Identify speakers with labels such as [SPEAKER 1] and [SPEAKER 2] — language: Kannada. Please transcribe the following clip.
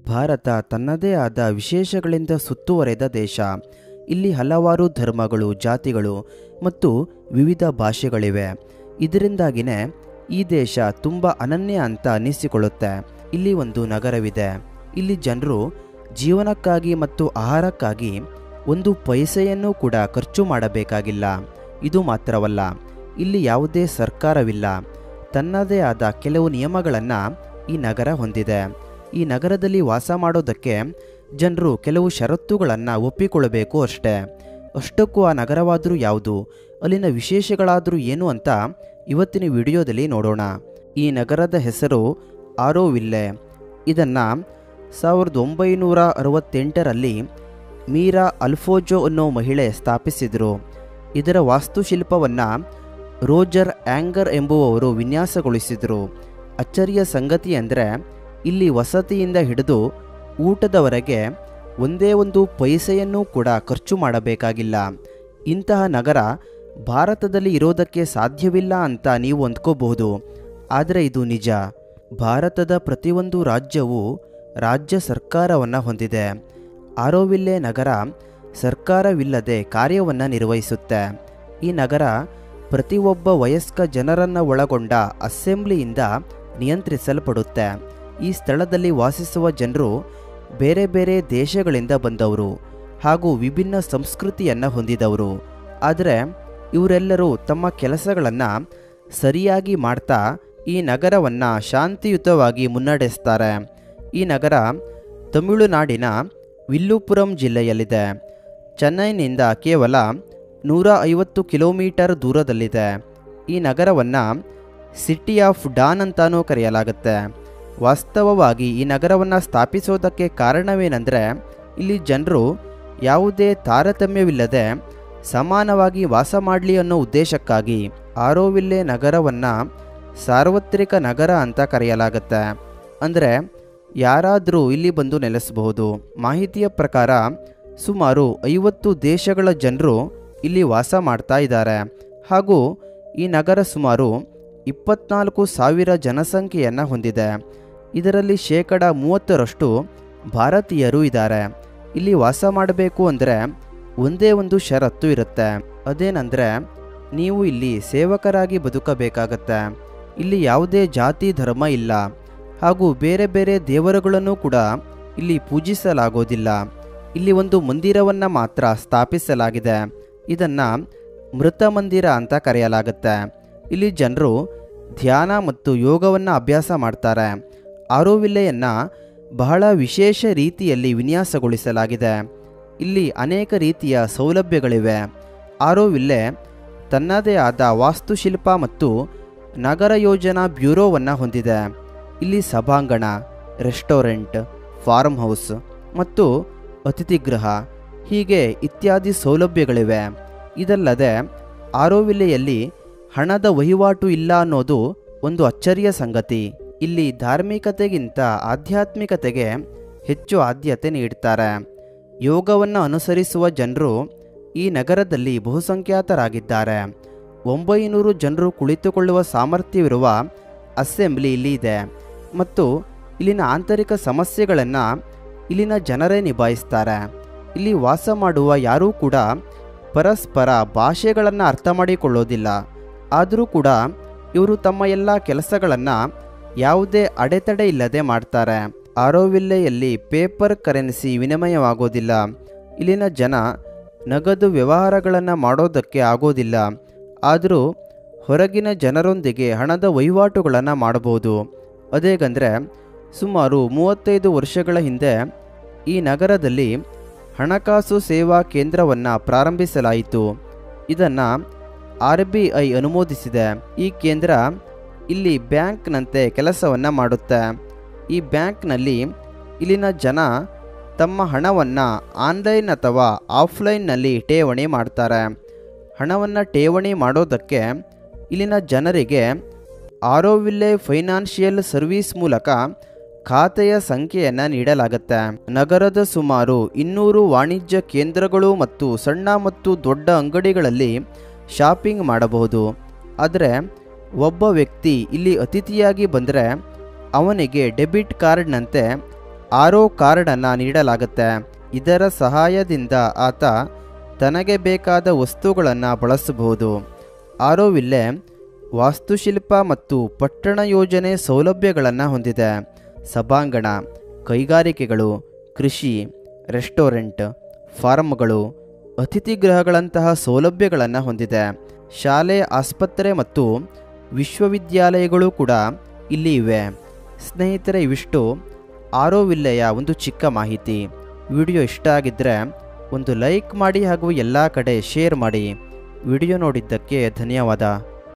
[SPEAKER 1] ಭಾರತ ತನ್ನದೇ ಆದ ವಿಶೇಷಗಳಿಂದ ಸುತ್ತುವರೆದ ದೇಶ ಇಲ್ಲಿ ಹಲವಾರು ಧರ್ಮಗಳು ಜಾತಿಗಳು ಮತ್ತು ವಿವಿಧ ಭಾಷೆಗಳಿವೆ ಇದರಿಂದಾಗಿನೇ ಈ ದೇಶ ತುಂಬ ಅನನ್ಯ ಅಂತ ಅನ್ನಿಸಿಕೊಳ್ಳುತ್ತೆ ಇಲ್ಲಿ ಒಂದು ನಗರವಿದೆ ಇಲ್ಲಿ ಜನರು ಜೀವನಕ್ಕಾಗಿ ಮತ್ತು ಆಹಾರಕ್ಕಾಗಿ ಒಂದು ಪೈಸೆಯನ್ನು ಕೂಡ ಖರ್ಚು ಮಾಡಬೇಕಾಗಿಲ್ಲ ಇದು ಮಾತ್ರವಲ್ಲ ಇಲ್ಲಿ ಯಾವುದೇ ಸರ್ಕಾರವಿಲ್ಲ ತನ್ನದೇ ಆದ ಕೆಲವು ನಿಯಮಗಳನ್ನು ಈ ನಗರ ಹೊಂದಿದೆ ಈ ನಗರದಲ್ಲಿ ವಾಸ ಮಾಡೋದಕ್ಕೆ ಜನರು ಕೆಲವು ಷರತ್ತುಗಳನ್ನು ಒಪ್ಪಿಕೊಳ್ಳಬೇಕು ಅಷ್ಟೇ ಅಷ್ಟಕ್ಕೂ ಆ ನಗರವಾದರೂ ಯಾವುದು ಅಲ್ಲಿನ ವಿಶೇಷಗಳಾದರೂ ಏನು ಅಂತ ಇವತ್ತಿನ ವಿಡಿಯೋದಲ್ಲಿ ನೋಡೋಣ ಈ ನಗರದ ಹೆಸರು ಆರೋವಿಲ್ಲೆ ಇದನ್ನು ಸಾವಿರದ ಒಂಬೈನೂರ ಅರವತ್ತೆಂಟರಲ್ಲಿ ಮೀರಾ ಅಲ್ಫೋಜೋ ಅನ್ನೋ ಮಹಿಳೆ ಸ್ಥಾಪಿಸಿದರು ಇದರ ವಾಸ್ತುಶಿಲ್ಪವನ್ನು ರೋಜರ್ ಆ್ಯಂಗರ್ ಎಂಬುವವರು ವಿನ್ಯಾಸಗೊಳಿಸಿದರು ಅಚ್ಚರಿಯ ಸಂಗತಿ ಅಂದರೆ ಇಲ್ಲಿ ವಸತಿಯಿಂದ ಹಿಡಿದು ಊಟದವರೆಗೆ ಒಂದೇ ಒಂದು ಪೈಸೆಯನ್ನೂ ಕೂಡ ಖರ್ಚು ಮಾಡಬೇಕಾಗಿಲ್ಲ ಇಂತಹ ನಗರ ಭಾರತದಲ್ಲಿ ಇರೋದಕ್ಕೆ ಸಾಧ್ಯವಿಲ್ಲ ಅಂತ ನೀವು ಅಂದ್ಕೋಬಹುದು ಆದರೆ ಇದು ನಿಜ ಭಾರತದ ಪ್ರತಿಯೊಂದು ರಾಜ್ಯವು ರಾಜ್ಯ ಸರ್ಕಾರವನ್ನು ಹೊಂದಿದೆ ಆರೋವಿಲ್ಲೆ ನಗರ ಸರ್ಕಾರವಿಲ್ಲದೆ ಕಾರ್ಯವನ್ನು ನಿರ್ವಹಿಸುತ್ತೆ ಈ ನಗರ ಪ್ರತಿಯೊಬ್ಬ ವಯಸ್ಕ ಜನರನ್ನು ಒಳಗೊಂಡ ಅಸೆಂಬ್ಲಿಯಿಂದ ನಿಯಂತ್ರಿಸಲ್ಪಡುತ್ತೆ ಈ ಸ್ಥಳದಲ್ಲಿ ವಾಸಿಸುವ ಜನರು ಬೇರೆ ಬೇರೆ ದೇಶಗಳಿಂದ ಬಂದವರು ಹಾಗೂ ವಿಭಿನ್ನ ಸಂಸ್ಕೃತಿಯನ್ನು ಹೊಂದಿದವರು ಆದರೆ ಇವರೆಲ್ಲರೂ ತಮ್ಮ ಕೆಲಸಗಳನ್ನು ಸರಿಯಾಗಿ ಮಾಡ್ತಾ ಈ ನಗರವನ್ನು ಶಾಂತಿಯುತವಾಗಿ ಮುನ್ನಡೆಸ್ತಾರೆ ಈ ನಗರ ತಮಿಳುನಾಡಿನ ವಿಲ್ಲುಪುರಂ ಜಿಲ್ಲೆಯಲ್ಲಿದೆ ಚೆನ್ನೈನಿಂದ ಕೇವಲ ನೂರ ಐವತ್ತು ಕಿಲೋಮೀಟರ್ ದೂರದಲ್ಲಿದೆ ಈ ನಗರವನ್ನು ಸಿಟಿ ಆಫ್ ಡಾನ್ ಅಂತಾನೂ ಕರೆಯಲಾಗುತ್ತೆ ವಾಸ್ತವವಾಗಿ ಈ ನಗರವನ್ನು ಸ್ಥಾಪಿಸೋದಕ್ಕೆ ಕಾರಣವೇನೆಂದರೆ ಇಲ್ಲಿ ಜನರು ಯಾವುದೇ ತಾರತಮ್ಯವಿಲ್ಲದೆ ಸಮಾನವಾಗಿ ವಾಸ ಮಾಡಲಿ ಅನ್ನೋ ಉದ್ದೇಶಕ್ಕಾಗಿ ಆರೋವಿಲ್ಲೆ ನಗರವನ್ನು ಸಾರ್ವತ್ರಿಕ ನಗರ ಅಂತ ಕರೆಯಲಾಗುತ್ತೆ ಅಂದರೆ ಯಾರಾದರೂ ಇಲ್ಲಿ ಬಂದು ನೆಲೆಸಬಹುದು ಮಾಹಿತಿಯ ಪ್ರಕಾರ ಸುಮಾರು ಐವತ್ತು ದೇಶಗಳ ಜನರು ಇಲ್ಲಿ ವಾಸ ಮಾಡ್ತಾ ಇದ್ದಾರೆ ಹಾಗೂ ಈ ನಗರ ಸುಮಾರು ಇಪ್ಪತ್ನಾಲ್ಕು ಸಾವಿರ ಜನಸಂಖ್ಯೆಯನ್ನು ಹೊಂದಿದೆ ಇದರಲ್ಲಿ ಶೇಕಡ ಮೂವತ್ತರಷ್ಟು ಭಾರತೀಯರು ಇದ್ದಾರೆ ಇಲ್ಲಿ ವಾಸ ಮಾಡಬೇಕು ಅಂದರೆ ಒಂದೇ ಒಂದು ಷರತ್ತು ಇರುತ್ತೆ ಅದೇನೆಂದರೆ ನೀವು ಇಲ್ಲಿ ಸೇವಕರಾಗಿ ಬದುಕಬೇಕಾಗತ್ತೆ ಇಲ್ಲಿ ಯಾವುದೇ ಜಾತಿ ಧರ್ಮ ಇಲ್ಲ ಹಾಗೂ ಬೇರೆ ಬೇರೆ ದೇವರುಗಳನ್ನು ಕೂಡ ಇಲ್ಲಿ ಪೂಜಿಸಲಾಗೋದಿಲ್ಲ ಇಲ್ಲಿ ಒಂದು ಮಂದಿರವನ್ನು ಮಾತ್ರ ಸ್ಥಾಪಿಸಲಾಗಿದೆ ಇದನ್ನು ಮೃತ ಮಂದಿರ ಅಂತ ಕರೆಯಲಾಗುತ್ತೆ ಇಲ್ಲಿ ಜನರು ಧ್ಯಾನ ಮತ್ತು ಯೋಗವನ್ನು ಅಭ್ಯಾಸ ಮಾಡ್ತಾರೆ ಆರೋವಿಲ್ಲೆಯನ್ನು ಬಹಳ ವಿಶೇಷ ರೀತಿಯಲ್ಲಿ ವಿನ್ಯಾಸಗೊಳಿಸಲಾಗಿದೆ ಇಲ್ಲಿ ಅನೇಕ ರೀತಿಯ ಸೌಲಭ್ಯಗಳಿವೆ ಆರೋವಿಲ್ಲೆ ತನ್ನದೇ ಆದ ವಾಸ್ತುಶಿಲ್ಪ ಮತ್ತು ನಗರ ಯೋಜನಾ ಬ್ಯೂರೋವನ್ನು ಹೊಂದಿದೆ ಇಲ್ಲಿ ಸಭಾಂಗಣ ರೆಸ್ಟೋರೆಂಟ್ ಫಾರ್ಮ್ ಹೌಸ್ ಮತ್ತು ಅತಿಥಿಗೃಹ ಹೀಗೆ ಇತ್ಯಾದಿ ಸೌಲಭ್ಯಗಳಿವೆ ಇದಲ್ಲದೆ ಆರೋವಿಲ್ಲೆಯಲ್ಲಿ ಹಣದ ವಹಿವಾಟು ಇಲ್ಲ ಅನ್ನೋದು ಒಂದು ಅಚ್ಚರಿಯ ಸಂಗತಿ ಇಲ್ಲಿ ಧಾರ್ಮಿಕತೆಗಿಂತ ಆಧ್ಯಾತ್ಮಿಕತೆಗೆ ಹೆಚ್ಚು ಆದ್ಯತೆ ನೀಡ್ತಾರೆ ಯೋಗವನ್ನು ಅನುಸರಿಸುವ ಜನರು ಈ ನಗರದಲ್ಲಿ ಬಹುಸಂಖ್ಯಾತರಾಗಿದ್ದಾರೆ ಒಂಬೈನೂರು ಜನರು ಕುಳಿತುಕೊಳ್ಳುವ ಸಾಮರ್ಥ್ಯವಿರುವ ಅಸೆಂಬ್ಲಿ ಇಲ್ಲಿ ಇದೆ ಮತ್ತು ಇಲ್ಲಿನ ಆಂತರಿಕ ಸಮಸ್ಯೆಗಳನ್ನು ಇಲ್ಲಿನ ಜನರೇ ನಿಭಾಯಿಸ್ತಾರೆ ಇಲ್ಲಿ ವಾಸ ಮಾಡುವ ಯಾರೂ ಕೂಡ ಪರಸ್ಪರ ಭಾಷೆಗಳನ್ನು ಅರ್ಥ ಮಾಡಿಕೊಳ್ಳೋದಿಲ್ಲ ಆದರೂ ಕೂಡ ಇವರು ತಮ್ಮ ಎಲ್ಲ ಕೆಲಸಗಳನ್ನು ಯಾವುದೇ ಅಡೆತಡೆ ಇಲ್ಲದೆ ಮಾಡ್ತಾರೆ ಆರೋವಿಲ್ಲೆಯಲ್ಲಿ ಪೇಪರ್ ಕರೆನ್ಸಿ ವಿನಿಮಯವಾಗೋದಿಲ್ಲ ಇಲ್ಲಿನ ಜನ ನಗದು ವ್ಯವಹಾರಗಳನ್ನು ಮಾಡೋದಕ್ಕೆ ಆಗೋದಿಲ್ಲ ಆದರೂ ಹೊರಗಿನ ಜನರೊಂದಿಗೆ ಹಣದ ವಹಿವಾಟುಗಳನ್ನು ಮಾಡಬಹುದು ಅದೇಗಂದರೆ ಸುಮಾರು ಮೂವತ್ತೈದು ವರ್ಷಗಳ ಹಿಂದೆ ಈ ನಗರದಲ್ಲಿ ಹಣಕಾಸು ಸೇವಾ ಕೇಂದ್ರವನ್ನು ಪ್ರಾರಂಭಿಸಲಾಯಿತು ಇದನ್ನು ಆರ್ ಬಿ ಐ ಅನುಮೋದಿಸಿದೆ ಈ ಕೇಂದ್ರ ಇಲ್ಲಿ ಬ್ಯಾಂಕ್ನಂತೆ ಕೆಲಸವನ್ನು ಮಾಡುತ್ತೆ ಈ ಬ್ಯಾಂಕ್ನಲ್ಲಿ ಇಲ್ಲಿನ ಜನ ತಮ್ಮ ಹಣವನ್ನು ಆನ್ಲೈನ್ ಅಥವಾ ಆಫ್ಲೈನ್ನಲ್ಲಿ ಠೇವಣಿ ಮಾಡ್ತಾರೆ ಹಣವನ್ನು ಠೇವಣಿ ಮಾಡೋದಕ್ಕೆ ಇಲ್ಲಿನ ಜನರಿಗೆ ಆರೋವಿಲ್ಲೆ ಫೈನಾನ್ಷಿಯಲ್ ಸರ್ವಿಸ್ ಮೂಲಕ ಖಾತೆಯ ಸಂಖ್ಯೆಯನ್ನು ನೀಡಲಾಗುತ್ತೆ ನಗರದ ಸುಮಾರು ಇನ್ನೂರು ವಾಣಿಜ್ಯ ಕೇಂದ್ರಗಳು ಮತ್ತು ಸಣ್ಣ ಮತ್ತು ದೊಡ್ಡ ಅಂಗಡಿಗಳಲ್ಲಿ ಶಾಪಿಂಗ್ ಮಾಡಬಹುದು ಆದರೆ ಒಬ್ಬ ವ್ಯಕ್ತಿ ಇಲ್ಲಿ ಅತಿಥಿಯಾಗಿ ಬಂದರೆ ಅವನಿಗೆ ಡೆಬಿಟ್ ಕಾರ್ಡ್ನಂತೆ ಆರೋ ಕಾರ್ಡನ್ನು ನೀಡಲಾಗುತ್ತೆ ಇದರ ಸಹಾಯದಿಂದ ಆತ ತನಗೆ ಬೇಕಾದ ವಸ್ತುಗಳನ್ನು ಬಳಸಬಹುದು ಆರೋ ವಿಲ್ಲೆ ವಾಸ್ತುಶಿಲ್ಪ ಮತ್ತು ಪಟ್ಟಣ ಯೋಜನೆ ಸೌಲಭ್ಯಗಳನ್ನು ಹೊಂದಿದೆ ಸಭಾಂಗಣ ಕೈಗಾರಿಕೆಗಳು ಕೃಷಿ ರೆಸ್ಟೋರೆಂಟ್ ಫಾರ್ಮ್ಗಳು ಅತಿಥಿ ಗೃಹಗಳಂತಹ ಸೌಲಭ್ಯಗಳನ್ನು ಹೊಂದಿದೆ ಶಾಲೆ ಆಸ್ಪತ್ರೆ ಮತ್ತು ವಿಶ್ವವಿದ್ಯಾಲಯಗಳು ಕೂಡ ಇಲ್ಲಿ ಇವೆ ಸ್ನೇಹಿತರೆ ಇವಿಷ್ಟು ಆರೋವಿಲ್ಲೆಯ ಒಂದು ಚಿಕ್ಕ ಮಾಹಿತಿ ವಿಡಿಯೋ ಇಷ್ಟ ಆಗಿದ್ದರೆ ಒಂದು ಲೈಕ್ ಮಾಡಿ ಹಾಗೂ ಎಲ್ಲ ಕಡೆ ಶೇರ್ ಮಾಡಿ ವಿಡಿಯೋ ನೋಡಿದ್ದಕ್ಕೆ ಧನ್ಯವಾದ